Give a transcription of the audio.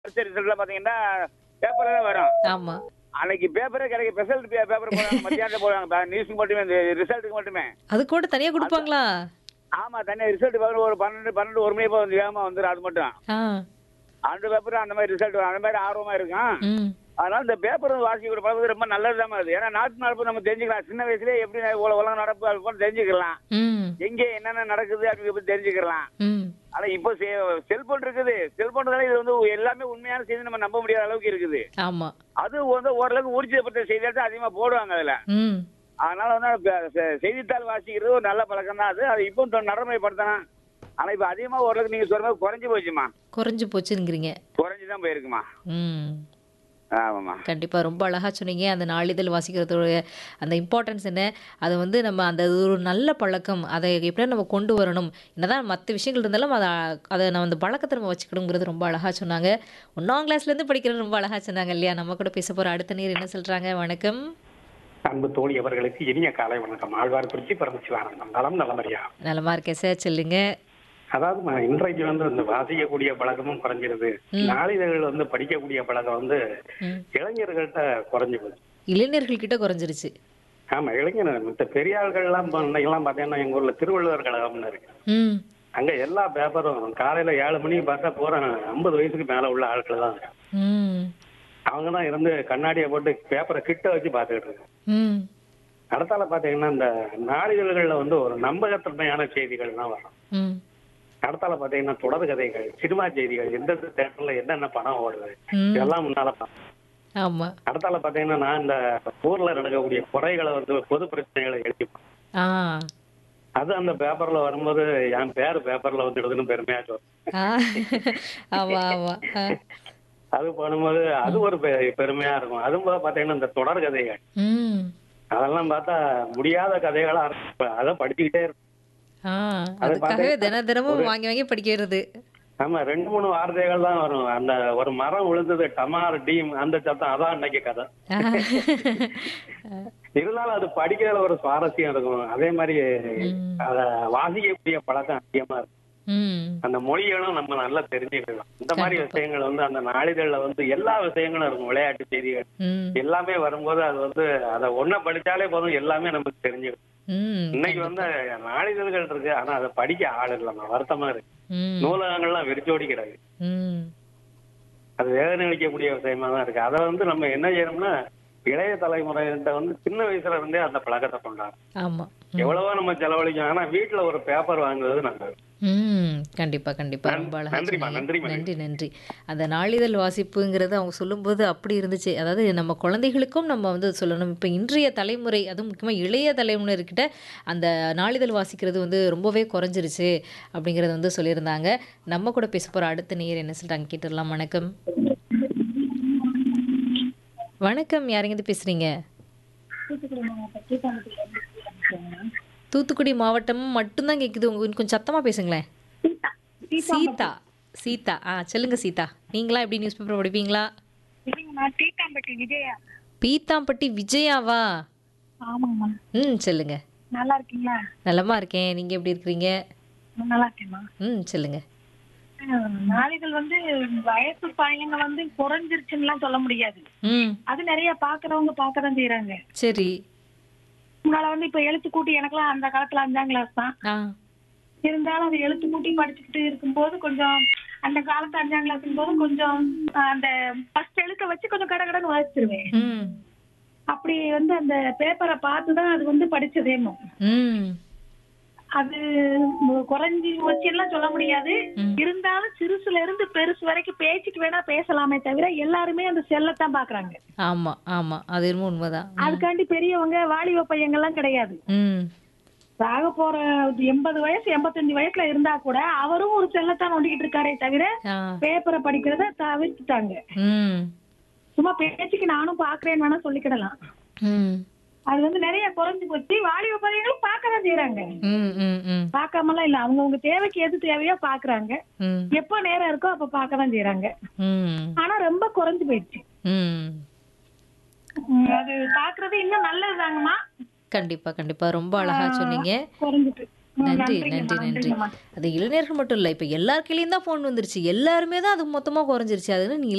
பரிசு ரிசல்ட்ல பாத்தீங்கன்னா பேப்பர்ல தான் வரும் ஆமா அன்னைக்கு பேப்பரே கிடைக்க ஸ்பெஷல் பேப்பர் போடுவாங்க மத்தியானத்துல போடுவாங்க நியூஸ்க்கு மட்டுமே இந்த ரிசல்ட்டுக்கு மட்டுமே அது கூட தனியா கொடுப்பாங்களா ஆமா தனியா ரிசல்ட் பார்க்க ஒரு பன்னெண்டு பன்னெண்டு ஒரு மணி போய் வந்து வேகமா வந்துடும் அது மட்டும் ஆ அந்த பேப்பர் அந்த மாதிரி ரிசல்ட் அந்த மாதிரி ஆர்வமா இருக்கும் ம் அதனால இந்த பேப்பர் வாசிக்கிற பழக்கம் ரொம்ப நல்லதுதான் அது ஏன்னா நாட்டு நடப்பு நம்ம தெரிஞ்சுக்கலாம் சின்ன வயசுலயே எப்படி உல- உலக நடப்பு அது போல தெரிஞ்சுக்கலாம் ம் எங்க என்னென்ன நடக்குது அப்படிங்கிற பத்தி தெரிஞ்சுக்கலாம் ம் ஆனா இப்போ செல்போன் இருக்குது செல்போன் இது வந்து எல்லாமே உண்மையான செய்தி நம்ம நம்ப முடியாத அளவுக்கு இருக்குது ஆமா அது வந்து ஓரளவுக்கு ஊர்ஜிதப்பட்ட செய்தியாக தான் அதிகமா போடுவாங்க அதுல ம் அதனால வந்து அந்த செ- செய்தித்தாள் வாசிக்கிறது ஒரு நல்ல பழக்கம் தான் அது அது இப்போ தொ- நடைமுறைப்படுத்தணும் ஆனா இப்ப அதிகமா ஓரளவுக்கு நீங்க சொல்ற மாதிரி குறைஞ்சு போச்சுமா குறைஞ்சு போச்சுங்கிறீங்க குறைஞ்சு தான் போயிருக்குமா ம் ஆமாம்மா கண்டிப்பா ரொம்ப அழகா சொன்னீங்க அந்த நாளிதழ் வாசிக்கிறதோட அந்த இம்பார்ட்டன்ஸ் என்ன அதை வந்து நம்ம அந்த அது ஒரு நல்ல பழக்கம் அதை எப்படி நம்ம கொண்டு வரணும் என்னதான் மற்ற விஷயங்கள் இருந்தாலும் அதை அதை நம்ம அந்த பழக்கத்தை நம்ம வச்சுக்கணுங்கிறது ரொம்ப அழகா சொன்னாங்க ஒன்றாம் கிளாஸ்லேருந்து படிக்கிறது ரொம்ப அழகா சொன்னாங்க இல்லையா நம்ம கூட பேச போகிற அடுத்த நீர் என்ன சொல்றாங்க வணக்கம் அன்பு தோழி அவர்களுக்கு இனிய காலை வணக்கம் ஆழ்வார்குறிச்சி பரமசிவானந்தம் நலம் நலமறியா நலமா இருக்கேன் சார் சொல்லுங்க அதாவது ம- இன்றைக்கு வந்து இந்த வாசிக்கக்கூடிய பழக்கமும் குறைஞ்சிருது நாளிதழ்கள் வந்து படிக்கக்கூடிய பழக்கம் வந்து ம். இளைஞர்கள்ட்ட குறைஞ்சு போச்சு இளைஞர்கள் கிட்ட குறைஞ்சிருச்சு ஆமா இளைஞர் மத்த பெரிய ஆள்கள்லாம் இப்ப இன்னைக்கெல்லாம் பாத்தீங்கன்னா எங்க ஊர்ல திருவள்ளுவர் கழகம்னு இருக்கு ம் அங்க எல்லா பேப்பரும் காலையில ஏழு மணிக்கு பார்த்தா போற ஐம்பது வயசுக்கு மேல உள்ள ஆட்கள் தான் இருக்காங்க. ம் அவங்க தான் இருந்து கண்ணாடியை போட்டு பேப்பரை கிட்ட வச்சு பார்த்துக்கிட்டு இருக்காங்க ம் அடுத்தால பாத்தீங்கன்னா இந்த நாளிதழ்கள்ல வந்து ஒரு நம்பகத்தன்மையான செய்திகள் தான் வரும் ம் அடுத்தால பாத்தீங்கன்னா தொடர் கதைகள் சினிமா செய்திகள் எந்தெந்த தேட்டர்ல என்னென்ன படம் ஓடுது ம். இதெல்லாம் முன்னால பார்த்தேன். ஆமா அடுத்தால பாத்தீங்கன்னா நான் இந்த ஊர்ல நடக்கக்கூடிய குறைகளை வந்து பொது பிரச்சனைகளை எழுதிப்பேன் ஆ அது அந்த பேப்பர்ல வரும்போது என் பேர் பேப்பர்ல வந்துடுதுன்னு பெருமையா சொல்றேன் ஆ ஆமா ஆமா ஆ. அது பண்ணும்போது அது ஒரு பெ- பெருமையா இருக்கும் அதுவும் போல பாத்தீங்கன்னா இந்த தொடர் கதைகள் ம் அதெல்லாம் பார்த்தா முடியாத கதைகளா இருக்கும் அதை படிச்சுக்கிட்டே இருக்கும் ஆ அது அதுக்காகவே தின தினமும் வாங்கி வாங்கி படிக்கிறது ஆமா ரெண்டு மூணு வார்த்தைகள் தான் வரும் அந்த ஒரு மரம் விழுந்தது டமார் டீம் அந்த சத்தம் அதான் அன்னைக்கு கதை இருந்தாலும் அது படிக்கிறதுல ஒரு சுவாரஸ்யம் இருக்கும் அதே மாதிரி அத வாசிக்கக்கூடிய பழக்கம் அதிகமா இருக்கும் ம் அந்த மொழிகளும் நம்ம நல்லா தெரிஞ்சுக்கலாம் இந்த மாதிரி விஷயங்கள் வந்து அந்த நாளிதழ்ல வந்து எல்லா விஷயங்களும் இருக்கும் விளையாட்டு செய்திகள் ம் எல்லாமே வரும்போது அது வந்து அதை ஒன்ன படிச்சாலே போதும் எல்லாமே நமக்கு தெரிஞ்சிடும் ம் இன்னைக்கு வந்து நாளிதழ்கள் இருக்கு ஆனா அதை படிக்க ஆள் இல்லைம்மா வருத்தமா இருக்கு ம் நூலகங்கள்லாம் வெறிச்சோடி கிடக்கு ம் அது வேதனை அளிக்கக்கூடிய விஷயமா தான் இருக்கு அதை வந்து நம்ம என்ன செய்யணும்னா இளைய தலைமுறைகிட்ட வந்து சின்ன வயசுல இருந்தே அந்த பழக்கத்தை கொண்டாடும் ஆமா எவ்வளவோ நம்ம செலவழிக்கும் ஆனா வீட்டுல ஒரு பேப்பர் வாங்குறது நல்லது ம் கண்டிப்பா கண்டிப்பா ரொம்ப அழகா நன்றிம்மா, சொன்னீங்க. நன்றிம்மா. நன்றி நன்றி அந்த நாளிதழ் வாசிப்புங்கிறது அவங்க சொல்லும்போது அப்படி இருந்துச்சு அதாவது நம்ம குழந்தைகளுக்கும் நம்ம வந்து சொல்லணும் இப்போ இன்றைய தலைமுறை அதுவும் முக்கியமாக இளைய தலைமுறைகிட்ட அந்த நாளிதழ் வாசிக்கிறது வந்து ரொம்பவே குறைஞ்சிருச்சு அப்படிங்கிறத வந்து சொல்லியிருந்தாங்க நம்ம கூட பேச போகிற அடுத்த நேயர் என்ன சொல்கிறாங்க கேட்டுடலாம் வணக்கம் வணக்கம் யாருங்கிட்ட பேசுறீங்க தூத்துக்குடி மாவட்டம் மட்டும்தான் கேட்குது உங்க கொஞ்சம் சத்தமாக பேசுங்களேன் சீதா சீதா ஆ சொல்லுங்க சீதா நீங்களா எப்படி நியூஸ் பேப்பர் படிப்பீங்களா இல்லைங்கம்மா தீட்டாம்பட்டி விஜயா பீத்தாம்பட்டி விஜயாவா ஆமாங்கம்மா ம் சொல்லுங்க நல்லா இருக்கீங்களா நலமா இருக்கேன் நீங்க எப்படி இருக்கிறீங்க நல்லா இருக்கேம்மா ம் சொல்லுங்க அஹ், நாளிதழ் வந்து வயசு பையங்க வந்து குறைஞ்சிருச்சுன்னுலாம் சொல்ல முடியாது ம் அது நிறைய பாக்குறவங்க பார்க்கதான் செய்யறாங்க சரி முன்னால வந்து இப்ப எழுத்து கூட்டி எனக்கெல்லாம் அந்த காலத்துல அஞ்சாம் கிளாஸ் தான் ஆ இருந்தாலும் அது எழுத்து கூட்டி படிச்சுக்கிட்டு இருக்கும்போது கொஞ்சம் அந்த காலத்து அஞ்சாம் கிளாஸ் போது கொஞ்சம் அஹ், அந்த ஃபர்ஸ்ட் எழுத்த வச்சு கொஞ்சம் கட கடன்னு வாசிச்சிருவேன் ம் அப்படி வந்து அந்த பேப்பரை பார்த்து தான் அது வந்து படிச்சதேனும் ம் அது மு- குறைஞ்சி வச்சுலாம் சொல்ல முடியாது ம். இருந்தாலும் சிறுசுல இருந்து பெருசு வரைக்கும் பேச்சுக்கு வேணா பேசலாமே தவிர எல்லாருமே அந்த செல்லத்தான் பாக்குறாங்க ஆமா ஆமா அது என்னமோ உண்மைதான் அதுக்காண்டி பெரியவங்க வாலிப பையங்கள்லாம் கிடையாது ம் சாக போற எண்பது வயசு எண்பத்தஞ்சு வயசுல இருந்தா கூட அவரும் ஒரு செல்லத்தான் நோண்டிக்கிட்டு இருக்காரே தவிர ஆ பேப்பரை படிக்கிறத தவிர்த்துட்டாங்க ம் சும்மா பேச்சுக்கு நானும் பாக்குறேன்னு வேணா சொல்லிக்கிடலாம் ம் அது வந்து நிறைய குறைஞ்சு போச்சு வாலிப பையங்களும் பார்க்கதான் செய்யறாங்க ம் ம் ம் பார்க்காமலாம் இல்ல அவங்கவுங்க தேவைக்கு எது தேவையோ பாக்குறாங்க ம் எப்போ நேரம் இருக்கோ அப்ப பார்க்கதான் செய்யறாங்க ம் ஆனா ரொம்ப குறைஞ்சு போயிடுச்சு ம் உம், அது பாக்குறது இன்னும் நல்லதுதாங்கம்மா கண்டிப்பா கண்டிப்பா ரொம்ப அழகா சொன்னீங்க குறைஞ்சிட்டு உம், நன்றி நன்றிங்கம்மா, நன்றி நன்றி நன்றிங்கம்மா. அது இளைஞர்கள் மட்டும் இல்லை இப்போ எல்லார் கையிலையும் தான் ஃபோன் வந்துருச்சு எல்லாருமே தான் அது மொத்தமாக குறைஞ்சிருச்சு அதுன்னு நீ